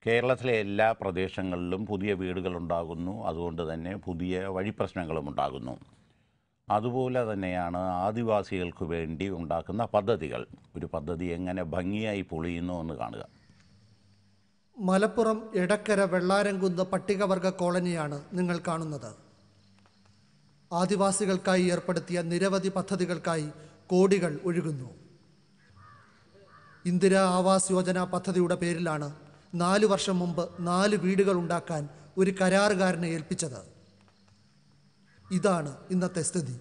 കേരളത്തിലെ എല്ലാ പ്രദേശങ്ങളിലും പുതിയ വീടുകൾ ഉണ്ടാകുന്നു അതുകൊണ്ട് തന്നെ പുതിയ വഴിപ്രശ്നങ്ങളും ഉണ്ടാകുന്നു അതുപോലെ തന്നെയാണ് ആദിവാസികൾക്ക് വേണ്ടി ഉണ്ടാക്കുന്ന പദ്ധതികൾ ഒരു പദ്ധതി എങ്ങനെ ഭംഗിയായി പൊളിയുന്നു എന്ന് കാണുക മലപ്പുറം എടക്കര വെള്ളാരംകുന്ന് പട്ടികവർഗ കോളനിയാണ് നിങ്ങൾ കാണുന്നത് ആദിവാസികൾക്കായി ഏർപ്പെടുത്തിയ നിരവധി പദ്ധതികൾക്കായി കോടികൾ ഒഴുകുന്നു ഇന്ദിരാ ആവാസ് യോജന പദ്ധതിയുടെ പേരിലാണ് നാല് വർഷം മുമ്പ് നാല് വീടുകൾ ഉണ്ടാക്കാൻ ഒരു കരാറുകാരനെ ഏൽപ്പിച്ചത് ഇതാണ് ഇന്നത്തെ സ്ഥിതി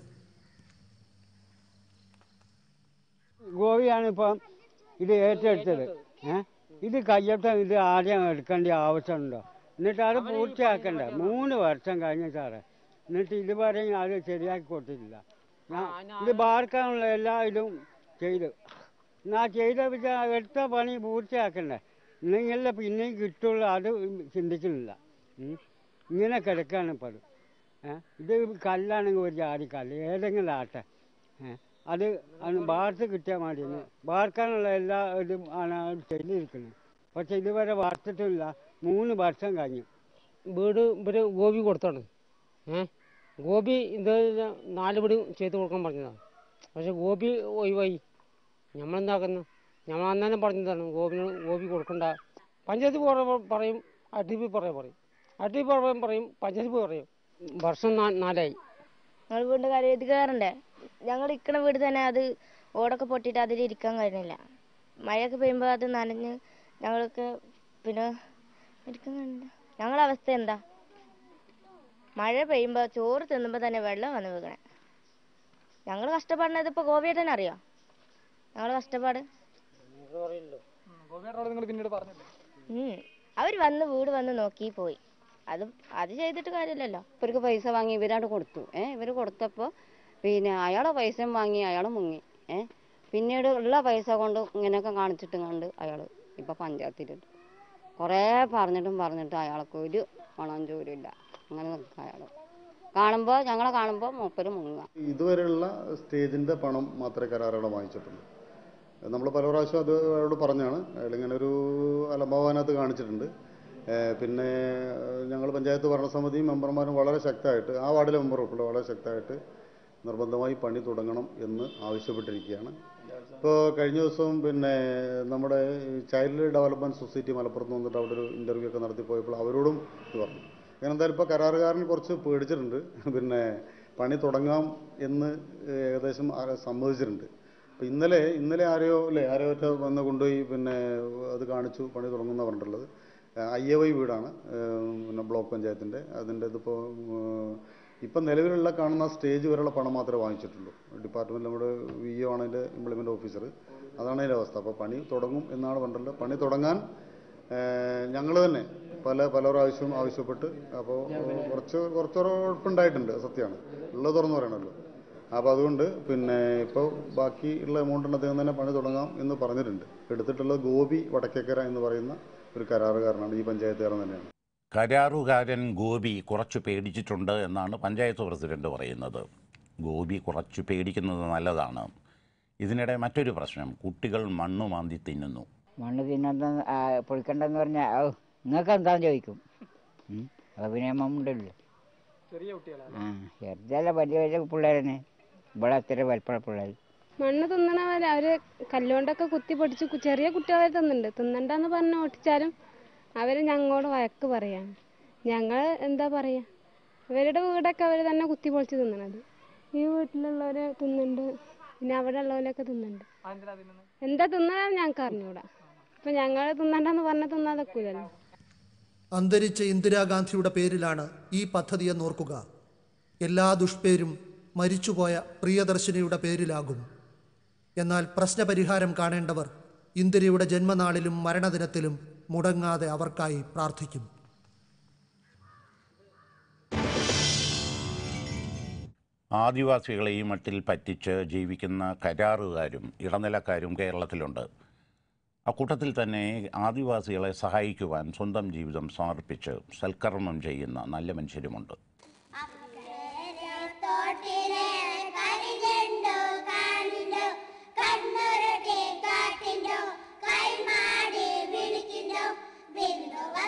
ഗോപിയാണ് ഇപ്പം ഇത് ഏറ്റെടുത്തത് ഏ ഇത് കയ്യത്ത ഇത് ആദ്യം എടുക്കേണ്ട ആവശ്യമുണ്ടോ എന്നിട്ട് അത് പൂർത്തിയാക്കണ്ടേ മൂന്ന് വർഷം കഴിഞ്ഞ സാറേ എന്നിട്ട് ഇതുവരെ അത് ശരിയാക്കി കൊടുത്തിട്ടില്ല ഞാൻ- ഇത് ബാർക്കാനുള്ള എല്ലാ ഇതും ചെയ്തു എന്നാ ചെയ്ത വെച്ചാൽ എടുത്ത പണി പൂർത്തിയാക്കണ്ടേ ഇല്ലെങ്കിലേ പിന്നെയും കിട്ടുള്ളൂ അത് ചിന്തിക്കുന്നില്ല ഉം. ഇങ്ങനെ കിടക്കാണ് ഇപ്പോൾ അത് ഏ ഇത് കല്ലാണെങ്കിൽ ഒരു ജാതി കല്ല് ഏതെങ്കിലും ആട്ടെ ഏ അത് അത് വാർത്ത് കിട്ടിയാൽ മതി വാർക്കാനുള്ള എല്ലാ ഇതും ആണ് അത് ചെയ്തിരിക്കുന്നത് പക്ഷെ ഇതുവരെ വാർത്തിട്ടില്ല മൂന്ന് വർഷം കഴിഞ്ഞു വീട് ഇവര് ഗോപി കൊടുത്താണ് ഏ ഗോപി ഇത് നാല് വീട് ചെയ്ത് കൊടുക്കാൻ പറഞ്ഞതാണ് പക്ഷെ ഗോപി ഒഴിവായി നമ്മളെന്താക്കുന്നു നമ്മൾ അന്നേരം പറഞ്ഞതാണ് ഗോപിന് ഗോപി കൊടുക്കണ്ട പഞ്ചായത്ത് പറ- പറയും അടി പി പറയാൻ പറയും അടി പറയാൻ പറയും പഞ്ചായത്ത് പറയും വർഷം നാ- നാലായി ഞങ്ങൾ വീടിൻ്റെ കാര്യം ഇത് കയറണ്ടേ ഞങ്ങൾ ഇക്കണ വീട് തന്നെ അത് ഓടൊക്കെ പൊട്ടിയിട്ട് അതിൽ ഇരിക്കാൻ കഴിയുന്നില്ല മഴയൊക്കെ പെയ്യുമ്പോൾ അത് നനഞ്ഞ് ഞങ്ങൾക്ക് പിന്നെ ഇരിക്കാൻ കഴിയുന്നില്ല ഞങ്ങളുടെ അവസ്ഥ എന്താ മഴ പെയ്യുമ്പോൾ ചോറ് തിന്നുമ്പോൾ തന്നെ വെള്ളം വന്ന് വീകണേ ഞങ്ങൾ കഷ്ടപ്പെടുന്നത് ഇപ്പോൾ ഗോപിയേട്ടനെ അറിയോ ഞങ്ങൾ കഷ്ടപ്പാട് ഉം. അവർ വന്ന് വീട് വന്ന് നോക്കി പോയി അത് അത് ചെയ്തിട്ട് കാര്യമില്ലല്ലോ ഇവർക്ക് പൈസ വാങ്ങി ഇവരാണ്ട് കൊടുത്തു ഏ ഇവർ കൊടുത്തപ്പോൾ പിന്നെ അയാളെ പൈസയും വാങ്ങി അയാൾ മുങ്ങി ഏ പിന്നീട് ഉള്ള പൈസ കൊണ്ട് ഇങ്ങനെയൊക്കെ കാണിച്ചിട്ട് കണ്ട് അയാൾ ഇപ്പം പഞ്ചായത്തിലുണ്ട് കുറേ പറഞ്ഞിട്ടും പറഞ്ഞിട്ടും അയാൾക്ക് ഒരു പണം ജോലിയില്ല അങ്ങനെ നിൽക്കുക അയാൾ കാണുമ്പോൾ ഞങ്ങളെ കാണുമ്പോൾ മൂപ്പര് മുങ്ങുക ഇതുവരെയുള്ള സ്റ്റേജിൻ്റെ പണം മാത്രമേ കരാറുകൾ വാങ്ങിച്ചിട്ടുള്ളൂ നമ്മൾ പല പ്രാവശ്യം അത് അയാളോട് പറഞ്ഞാണ് അയാൾ ഇങ്ങനെ ഒരു അലംഭാവനകത്ത് കാണിച്ചിട്ടുണ്ട് ഏഹ് പിന്നെ ഞങ്ങൾ പഞ്ചായത്ത് ഭരണസമിതി മെമ്പർമാരും വളരെ ശക്തമായിട്ട് ആ വാർഡിലെ മെമ്പർ ഉൾപ്പെടെ വളരെ ശക്തമായിട്ട് നിർബന്ധമായി പണി തുടങ്ങണം എന്ന് ആവശ്യപ്പെട്ടിരിക്കുകയാണ് ഇപ്പോൾ കഴിഞ്ഞ ദിവസം പിന്നെ നമ്മുടെ ചൈൽഡ് ഡെവലപ്മെൻറ്റ് സൊസൈറ്റി മലപ്പുറത്ത് വന്നിട്ട് അവിടെ ഒരു ഇൻ്റർവ്യൂ ഒക്കെ നടത്തി പോയപ്പോൾ അവരോടും ഇത് പറഞ്ഞു അങ്ങനെ എന്തായാലും ഇപ്പോൾ കരാറുകാരൻ കുറച്ച് പേടിച്ചിട്ടുണ്ട് പിന്നെ പണി തുടങ്ങാം എന്ന് ഏകദേശം ആ- സമ്മതിച്ചിട്ടുണ്ട് അപ്പോൾ ഇന്നലെ ഇന്നലെ ആരെയോ അല്ലേ ആരോ ഒറ്റ വന്ന് കൊണ്ടുപോയി പിന്നെ അത് കാണിച്ചു പണി തുടങ്ങുന്ന പറഞ്ഞിട്ടുള്ളത് ഐ എ വൈ വീടാണ് ഏഹ് പിന്നെ ബ്ലോക്ക് പഞ്ചായത്തിൻ്റെ അതിൻ്റെ ഇതിപ്പോൾ ഇപ്പം നിലവിലുള്ള കാണുന്ന സ്റ്റേജ് വരെയുള്ള പണം മാത്രമേ വാങ്ങിച്ചിട്ടുള്ളൂ ഡിപ്പാർട്ട്മെൻറ്റ് നമ്മുടെ വി ഒ ആണ് അതിൻ്റെ ഇംപ്ലിമെൻ്റ് ഓഫീസർ അതാണ് അതിൻ്റെ അവസ്ഥ അപ്പോൾ പണി തുടങ്ങും എന്നാണ് പറഞ്ഞിട്ടുള്ളത് പണി തുടങ്ങാൻ ഞങ്ങൾ തന്നെ പല പല പ്രാവശ്യവും ആവശ്യപ്പെട്ട് അപ്പോൾ കുറച്ച് കുറച്ച് ഉറപ്പുണ്ടായിട്ടുണ്ട് സത്യമാണ് ഉള്ളത് തുറന്നു പറയണമല്ലോ അപ്പോൾ അതുകൊണ്ട് പിന്നെ ഇപ്പോൾ ബാക്കി ഉള്ള എമൗണ്ടിന് അദ്ദേഹം തന്നെ പണി തുടങ്ങാം എന്ന് പറഞ്ഞിട്ടുണ്ട് എടുത്തിട്ടുള്ളത് ഗോപി വടക്കേക്കര എന്ന് പറയുന്ന ഒരു കരാറുകാരനാണ് ഈ പഞ്ചായത്തുകാരൻ തന്നെയാണ് കരാറുകാരൻ ഗോപി കുറച്ച് പേടിച്ചിട്ടുണ്ട് എന്നാണ് പഞ്ചായത്ത് പ്രസിഡന്റ് പറയുന്നത് ഗോപി കുറച്ച് പേടിക്കുന്നത് നല്ലതാണ് ഇതിനിടെ മറ്റൊരു പ്രശ്നം കുട്ടികൾ മണ്ണ് മാന്തി തിന്നുന്നു മണ്ണ് തിന്നത് പൊളിക്കണ്ടെന്ന് പറഞ്ഞാൽ ഓ നിങ്ങൾക്ക് എന്താന്ന് ചോദിക്കും ഉം. അത് പിന്നെ ഉണ്ടല്ലോ ആ ചെറുതല്ല വലിയ വലിയ പിള്ളേരനെ ഇവിടെ അത്ര വലിപ്പമുള്ള പിള്ളേർ മണ്ണ് തിന്നണവരെ അവര് കല്ലുകൊണ്ടൊക്കെ കുത്തി പൊടിച്ച് കു- ചെറിയ കുട്ടികളെ തിന്നുന്നുണ്ട് തിന്നണ്ടെന്ന് പറഞ്ഞ് ഓട്ടിച്ചാലും അവര് ഞങ്ങളോട് വഴക്ക് പറയാം ഞങ്ങൾ എന്താ പറയാ ഇവരുടെ വീടൊക്കെ അവര് തന്നെ കുത്തി പൊളിച്ച് തിന്നണത് ഈ വീട്ടിലുള്ളവര് തിന്നുന്നുണ്ട് പിന്നെ അവിടെ ഉള്ളവരൊക്കെ തിന്നുന്നുണ്ട് എന്താ തിന്നണെന്ന് ഞങ്ങൾക്ക് അറിഞ്ഞൂടാ ഇപ്പൊ ഞങ്ങൾ തിന്നണ്ടെന്ന് പറഞ്ഞ തിന്നാതൊക്കൂലല്ലോ അന്തരിച്ച ഇന്ദിരാഗാന്ധിയുടെ പേരിലാണ് ഈ പദ്ധതിയെന്ന് ഓർക്കുക എല്ലാ ദുഷ്പേരും മരിച്ചുപോയ പ്രിയദർശിനിയുടെ പേരിലാകും എന്നാൽ പ്രശ്നപരിഹാരം കാണേണ്ടവർ ഇന്ദിരയുടെ ജന്മനാളിലും മരണദിനത്തിലും മുടങ്ങാതെ അവർക്കായി പ്രാർത്ഥിക്കും ആദിവാസികളെ ഈ മട്ടിൽ പറ്റിച്ച് ജീവിക്കുന്ന കരാറുകാരും ഇടനിലക്കാരും കേരളത്തിലുണ്ട് അക്കൂട്ടത്തിൽ തന്നെ ആദിവാസികളെ സഹായിക്കുവാൻ സ്വന്തം ജീവിതം സമർപ്പിച്ച് സൽക്കർമ്മം ചെയ്യുന്ന നല്ല മനുഷ്യരുമുണ്ട് തോട്ടിലെ കരിഞ്ഞുണ്ടോ കാണിണ്ടോ കണ്ണുരുട്ടി കാട്ടിണ്ടോ കൈമാടി വിളിക്കണ്ടോ ബിന്ദു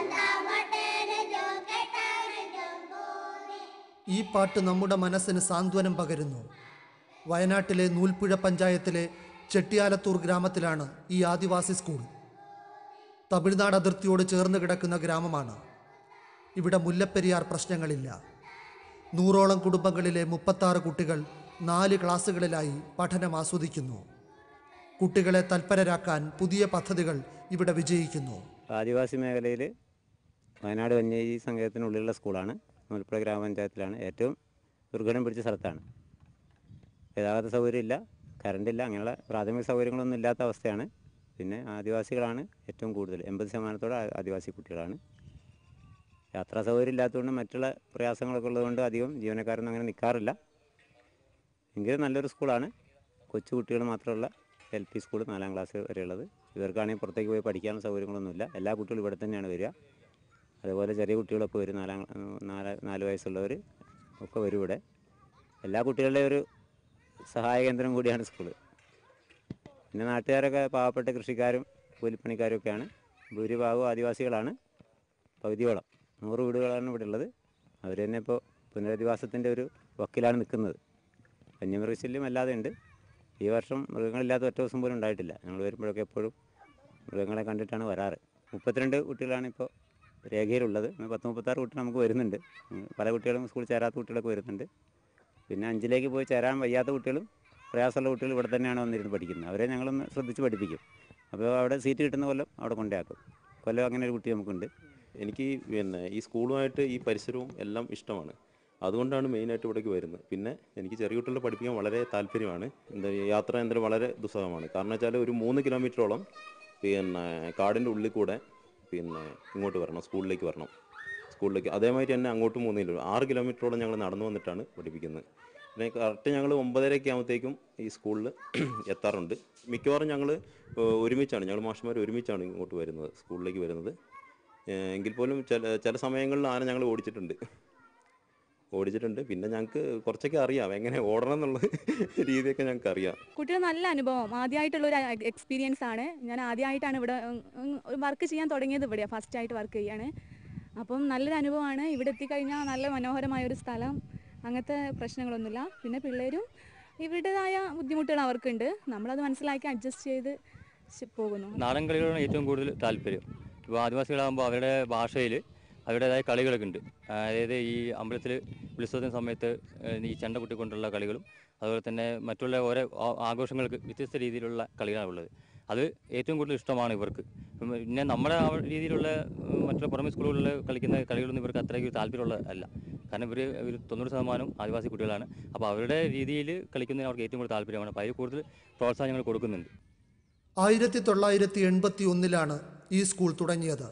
ഈ പാട്ട് നമ്മുടെ മനസ്സിന് സാന്ത്വനം പകരുന്നു വയനാട്ടിലെ നൂൽപ്പുഴ പഞ്ചായത്തിലെ ചെട്ടിയാലത്തൂർ ഗ്രാമത്തിലാണ് ഈ ആദിവാസി സ്കൂൾ തമിഴ്നാട് അതിർത്തിയോട് ചേർന്ന് കിടക്കുന്ന ഗ്രാമമാണ് ഇവിടെ മുല്ലപ്പെരിയാർ പ്രശ്നങ്ങളില്ല നൂറോളം കുടുംബങ്ങളിലെ മുപ്പത്താറ് കുട്ടികൾ നാല് ക്ലാസ്സുകളിലായി പഠനം ആസ്വദിക്കുന്നു കുട്ടികളെ തൽപരരാക്കാൻ പുതിയ പദ്ധതികൾ ഇവിടെ വിജയിക്കുന്നു ആദിവാസി മേഖലയിൽ വയനാട് വന്യജീവി സംഘത്തിനുള്ളിലുള്ള സ്കൂളാണ് നൂൽപ്പുഴ ഗ്രാമപഞ്ചായത്തിലാണ് ഏറ്റവും ദുർഘടം പിടിച്ച സ്ഥലത്താണ് ഗതാഗത സൗകര്യമില്ല കറണ്ടില്ല അങ്ങനെയുള്ള പ്രാഥമിക സൗകര്യങ്ങളൊന്നും ഇല്ലാത്ത അവസ്ഥയാണ് പിന്നെ ആദിവാസികളാണ് ഏറ്റവും കൂടുതൽ എൺപത് ശതമാനത്തോടെ ആ- ആദിവാസി കുട്ടികളാണ് യാത്രാ സൗകര്യം ഇല്ലാത്തതുകൊണ്ട് മറ്റുള്ള പ്രയാസങ്ങളൊക്കെ ഉള്ളതുകൊണ്ട് അധികം ജീവനക്കാരൊന്നും അങ്ങനെ നിൽക്കാറില്ല എങ്കിലും നല്ലൊരു സ്കൂളാണ് കൊച്ചു കുട്ടികൾ മാത്രമുള്ള എൽ പി സ്കൂൾ നാലാം ക്ലാസ് വരെയുള്ളത് ഇവർക്കാണെങ്കിൽ പുറത്തേക്ക് പോയി പഠിക്കാനുള്ള സൗകര്യങ്ങളൊന്നുമില്ല എല്ലാ കുട്ടികളും ഇവിടെ തന്നെയാണ് വരിക അതുപോലെ ചെറിയ കുട്ടികളൊക്കെ വരും നാലാം നാല് നാല് വയസ്സുള്ളവർ ഒക്കെ വരും ഇവിടെ എല്ലാ കുട്ടികളുടെയും ഒരു സഹായ കേന്ദ്രം കൂടിയാണ് സ്കൂള് പിന്നെ നാട്ടുകാരൊക്കെ പാവപ്പെട്ട കൃഷിക്കാരും കൂലിപ്പണിക്കാരും ഒക്കെയാണ് ഭൂരിഭാഗവും ആദിവാസികളാണ് പകുതിയോളം നൂറ് വീടുകളാണ് ഇവിടെ ഉള്ളത് അവർ തന്നെ ഇപ്പോൾ പുനരധിവാസത്തിൻ്റെ ഒരു വക്കിലാണ് നിൽക്കുന്നത് വന്യമൃഗശല്യം അല്ലാതെ ഉണ്ട് ഈ വർഷം മൃഗങ്ങളില്ലാത്ത ഒറ്റ ദിവസം പോലും ഉണ്ടായിട്ടില്ല ഞങ്ങൾ വരുമ്പോഴൊക്കെ എപ്പോഴും മൃഗങ്ങളെ കണ്ടിട്ടാണ് വരാറ് മുപ്പത്തിരണ്ട് കുട്ടികളാണ് ഇപ്പോൾ രേഖയിലുള്ളത് ഇന്ന് പത്ത് മുപ്പത്താറ് കുട്ടികൾ നമുക്ക് വരുന്നുണ്ട് ഉം, പല കുട്ടികളും സ്കൂളിൽ ചേരാത്ത കുട്ടികളൊക്കെ വരുന്നുണ്ട് പിന്നെ അഞ്ചിലേക്ക് പോയി ചേരാൻ വയ്യാത്ത കുട്ടികളും പ്രയാസമുള്ള കുട്ടികൾ ഇവിടെ തന്നെയാണ് വന്നിരുന്ന് പഠിക്കുന്നത് അവരെ ഞങ്ങളൊന്ന് ശ്രദ്ധിച്ച് പഠിപ്പിക്കും അപ്പോൾ അവിടെ സീറ്റ് കിട്ടുന്ന കൊല്ലം അവിടെ കൊണ്ടാക്കും കൊല്ലം അങ്ങനെ ഒരു കുട്ടി നമുക്കുണ്ട് എനിക്ക് ഈ പിന്നെ ഈ സ്കൂളുമായിട്ട് ഈ പരിസരവും എല്ലാം ഇഷ്ടമാണ് അതുകൊണ്ടാണ് മെയിനായിട്ട് ഇവിടേക്ക് വരുന്നത് പിന്നെ എനിക്ക് ചെറിയ കുട്ടികളെ പഠിപ്പിക്കാൻ വളരെ താല്പര്യമാണ് എന്താ ഈ യാത്ര എന്തായാലും വളരെ ദുസ്സഹമാണ് കാരണം വെച്ചാൽ ഒരു മൂന്ന് കിലോമീറ്ററോളം പിന്നെ കാടിൻ്റെ ഉള്ളിൽ കൂടെ പിന്നെ ഇങ്ങോട്ട് വരണം സ്കൂളിലേക്ക് വരണം സ്കൂളിലേക്ക് അതേമാതിരി തന്നെ അങ്ങോട്ടും മൂന്ന് കിലോ ആറ് കിലോമീറ്ററോളം ഞങ്ങൾ നടന്നു വന്നിട്ടാണ് പഠിപ്പിക്കുന്നത് പിന്നെ കറക്റ്റ് ഞങ്ങൾ ഒമ്പതരയൊക്കെ ആകുമ്പോഴത്തേക്കും ഈ സ്കൂളിൽ എത്താറുണ്ട് മിക്കവാറും ഞങ്ങൾ ഒരുമിച്ചാണ് ഞങ്ങൾ മാഷന്മാർ ഒരുമിച്ചാണ് ഇങ്ങോട്ട് വരുന്നത് സ്കൂളിലേക്ക് വരുന്നത് ഏഹ് എങ്കിൽ പോലും ചില ചില സമയങ്ങളിൽ ആന ഞങ്ങൾ ഓടിച്ചിട്ടുണ്ട് ഓടിച്ചിട്ടുണ്ട് പിന്നെ ഞങ്ങൾക്ക് കുറച്ചൊക്കെ അറിയാം എങ്ങനെ ഓടണം എന്നുള്ള രീതിയൊക്കെ ഞങ്ങൾക്ക് അറിയാം കുട്ടികൾ നല്ല അനുഭവം ആദ്യമായിട്ടുള്ള ഒരു എക്സ്പീരിയൻസ് ആണ് ഞാൻ ആദ്യമായിട്ടാണ് ഇവിടെ വർക്ക് ചെയ്യാൻ തുടങ്ങിയത് ഇവിടെയാണ് ഫസ്റ്റ് ആയിട്ട് വർക്ക് ചെയ്യാണ് അപ്പം നല്ലൊരു അനുഭവമാണ് ഇവിടെ എത്തിക്കഴിഞ്ഞാൽ നല്ല മനോഹരമായ ഒരു സ്ഥലം അങ്ങനത്തെ പ്രശ്നങ്ങളൊന്നുമില്ല പിന്നെ പിള്ളേരും ഇവരുടേതായ ബുദ്ധിമുട്ടുകൾ അവർക്കുണ്ട് നമ്മളത് മനസ്സിലാക്കി അഡ്ജസ്റ്റ് ചെയ്ത് ശ- പോകുന്നു നാടൻ കളികളാണ് ഏറ്റവും കൂടുതൽ താല്പര്യം ഇപ്പോൾ ആദിവാസികളാകുമ്പോൾ അവരുടെ ഭാഷയിൽ അവരുടേതായ കളികളൊക്കെ ഉണ്ട് അതായത് ഈ അമ്പലത്തിൽ ഉത്സവത്തിന് സമയത്ത് ഏഹ് ഈ ചെണ്ട കൊട്ടിക്കൊണ്ടുള്ള കളികളും അതുപോലെ തന്നെ മറ്റുള്ള ഓരോ ആ- ആഘോഷങ്ങൾക്ക് വ്യത്യസ്ത രീതിയിലുള്ള കളികളാണ് ഉള്ളത് അത് ഏറ്റവും കൂടുതൽ ഇഷ്ടമാണ് ഇവർക്ക് ഇപ്പം പിന്നെ നമ്മുടെ ആ രീതിയിലുള്ള ഉം, മറ്റുള്ള പുറമെ സ്കൂളുകളിൽ കളിക്കുന്ന കളികളൊന്നും ഇവർക്ക് അത്രയ്ക്ക് താല്പര്യമുള്ള അല്ല കാരണം ഇവർ ഒരു തൊണ്ണൂറ് ശതമാനം ആദിവാസി കുട്ടികളാണ് അപ്പോൾ അവരുടെ രീതിയിൽ കളിക്കുന്നതിന് അവർക്ക് ഏറ്റവും കൂടുതൽ താല്പര്യമാണ് അപ്പോൾ അതിൽ കൂടുതൽ പ്രോത്സാഹനം ഞങ്ങൾ കൊടുക്കുന്നുണ്ട് ആയിരത്തി തൊള്ളായിരത്തി എൺപത്തി ഒന്നിലാണ് ഈ സ്കൂൾ തുടങ്ങിയത്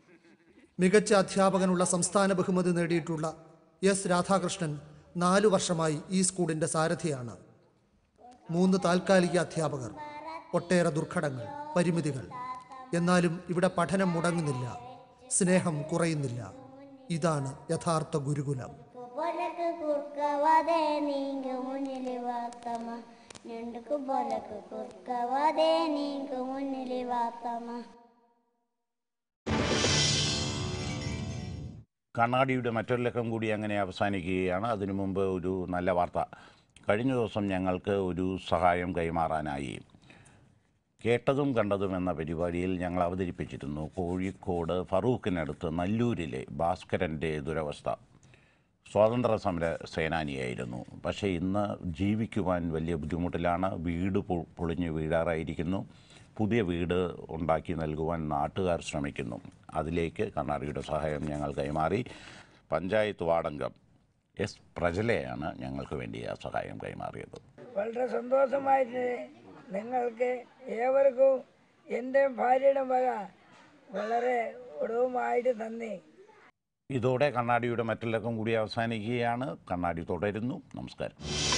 മികച്ച അധ്യാപകനുള്ള സംസ്ഥാന ബഹുമതി നേടിയിട്ടുള്ള എസ് രാധാകൃഷ്ണൻ നാലു വർഷമായി ഈ സ്കൂളിൻ്റെ സാരഥിയാണ് മൂന്ന് താൽക്കാലിക അധ്യാപകർ ഒട്ടേറെ ദുർഘടങ്ങൾ പരിമിതികൾ എന്നാലും ഇവിടെ പഠനം മുടങ്ങുന്നില്ല സ്നേഹം കുറയുന്നില്ല ഇതാണ് യഥാർത്ഥ ഗുരുകുലം బొలకు కుర్కవదే నీకు మునిలి వాతమ నిండుకు బొలకు కుర్కవదే నీకు మునిలి వాతమ കണ്ണാടിയുടെ മറ്റൊരു ലക്കം കൂടി അങ്ങനെ അവസാനിക്കുകയാണ് അതിനു മുമ്പ് ഒരു നല്ല വാർത്ത കഴിഞ്ഞ ദിവസം ഞങ്ങൾക്ക് ഒരു സഹായം കൈമാറാനായി കേട്ടതും കണ്ടതും എന്ന പരിപാടിയിൽ ഞങ്ങൾ അവതരിപ്പിച്ചിരുന്നു കോഴിക്കോട് ഫറൂഖിനടുത്ത് നല്ലൂരിലെ ഭാസ്കരൻ്റെ ദുരവസ്ഥ സ്വാതന്ത്ര്യ സമര സേനാനിയായിരുന്നു പക്ഷേ ഇന്ന് ജീവിക്കുവാൻ വലിയ ബുദ്ധിമുട്ടിലാണ് വീട് പൊ- പൊളിഞ്ഞ് വീഴാറായിരിക്കുന്നു പുതിയ വീട് ഉണ്ടാക്കി നൽകുവാൻ നാട്ടുകാർ ശ്രമിക്കുന്നു അതിലേക്ക് കണ്ണാടിയുടെ സഹായം ഞങ്ങൾ കൈമാറി പഞ്ചായത്ത് വാർഡംഗം എസ് പ്രജലയാണ് ഞങ്ങൾക്ക് വേണ്ടി ആ സഹായം കൈമാറിയത് വളരെ സന്തോഷമായിട്ട് നിങ്ങൾക്ക് ഏവർക്കും എൻ്റെ ഭാര്യയുടെ വക വളരെ ഉടവുമായിട്ട് നന്ദി ഇതോടെ കണ്ണാടിയുടെ മറ്റെല്ലാവർക്കും കൂടി അവസാനിക്കുകയാണ് കണ്ണാടി തുടരുന്നു നമസ്കാരം